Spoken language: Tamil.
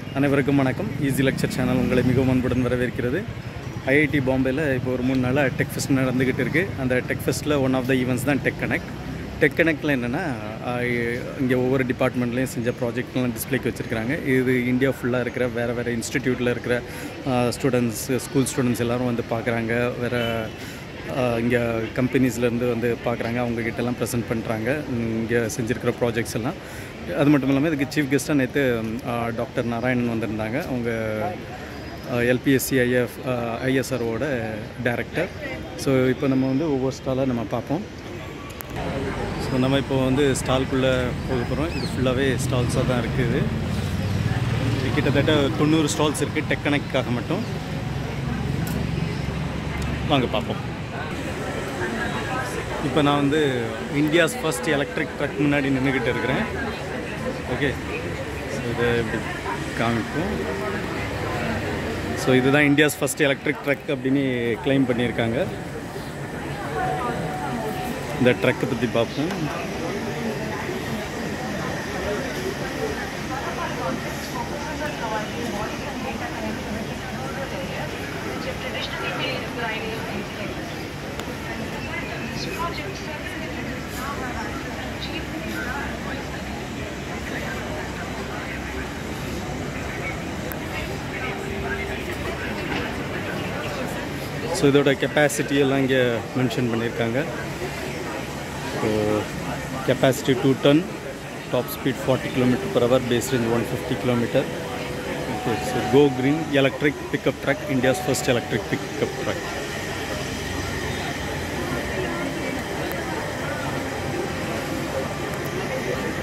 அனைவருக்கும் வணக்கம் ஈஸி லெக்சர் சேனல் உங்களை மிகவும் அன்புடன் வரவேற்கிறது ஐஐடி பாம்பேயில் இப்போ ஒரு மூணு நாளாக டெக் ஃபெஸ்ட் நடந்துக்கிட்டு இருக்குது அந்த டெக் ஃபெஸ்ட்டில் ஒன் ஆஃப் த ஈவெண்ட்ஸ் தான் டெக் கனெக்ட் டெக் கனெக்டில் என்னென்னா இங்கே ஒவ்வொரு டிபார்ட்மெண்ட்லேயும் செஞ்ச ப்ராஜெக்ட்லாம் டிஸ்பிளேக்கு வச்சுருக்காங்க இது இந்தியா ஃபுல்லாக இருக்கிற வேறு வேறு இன்ஸ்டிடியூட்டில் இருக்கிற ஸ்டூடெண்ட்ஸ் ஸ்கூல் ஸ்டூடெண்ட்ஸ் எல்லோரும் வந்து பார்க்குறாங்க வேறு இங்கே கம்பெனிஸ்லேருந்து வந்து பார்க்குறாங்க அவங்கக்கிட்டலாம் ப்ரெசென்ட் பண்ணுறாங்க இங்கே செஞ்சுருக்கிற ப்ராஜெக்ட்ஸ் எல்லாம் அது மட்டும் இல்லாமல் இதுக்கு சீஃப் கெஸ்ட்டாக நேற்று டாக்டர் நாராயணன் வந்திருந்தாங்க அவங்க எல்பிஎஸ்சி ஐஎஃப் ஐஎஸ்ஆர்ஓட டைரக்டர் ஸோ இப்போ நம்ம வந்து ஒவ்வொரு ஸ்டாலாக நம்ம பார்ப்போம் ஸோ நம்ம இப்போ வந்து ஸ்டால்குள்ளே போக போகிறோம் இது ஃபுல்லாகவே ஸ்டால்ஸாக தான் இருக்குது இது கிட்டத்தட்ட தொண்ணூறு ஸ்டால்ஸ் இருக்குது டெக் கனெக்ட்காக மட்டும் வாங்க பார்ப்போம் இப்போ நான் வந்து இந்தியாஸ் ஃபர்ஸ்ட் எலக்ட்ரிக் ட்ரக் முன்னாடி நின்றுக்கிட்டு இருக்கிறேன் ஓகே ஸோ இதை இப்படி காமிப்போம் ஸோ இதுதான் இந்தியாஸ் ஃபர்ஸ்ட் எலக்ட்ரிக் ட்ரக் அப்படின்னு கிளைம் பண்ணியிருக்காங்க இந்த ட்ரக்கை பற்றி பார்ப்போம் ஸோ இதோட கெப்பாசிட்டி எல்லாம் இங்கே மென்ஷன் பண்ணியிருக்காங்க so capacity two ton top speed forty kilometer per hour base range one fifty kilometer okay so go green electric pickup truck India's first electric pickup drug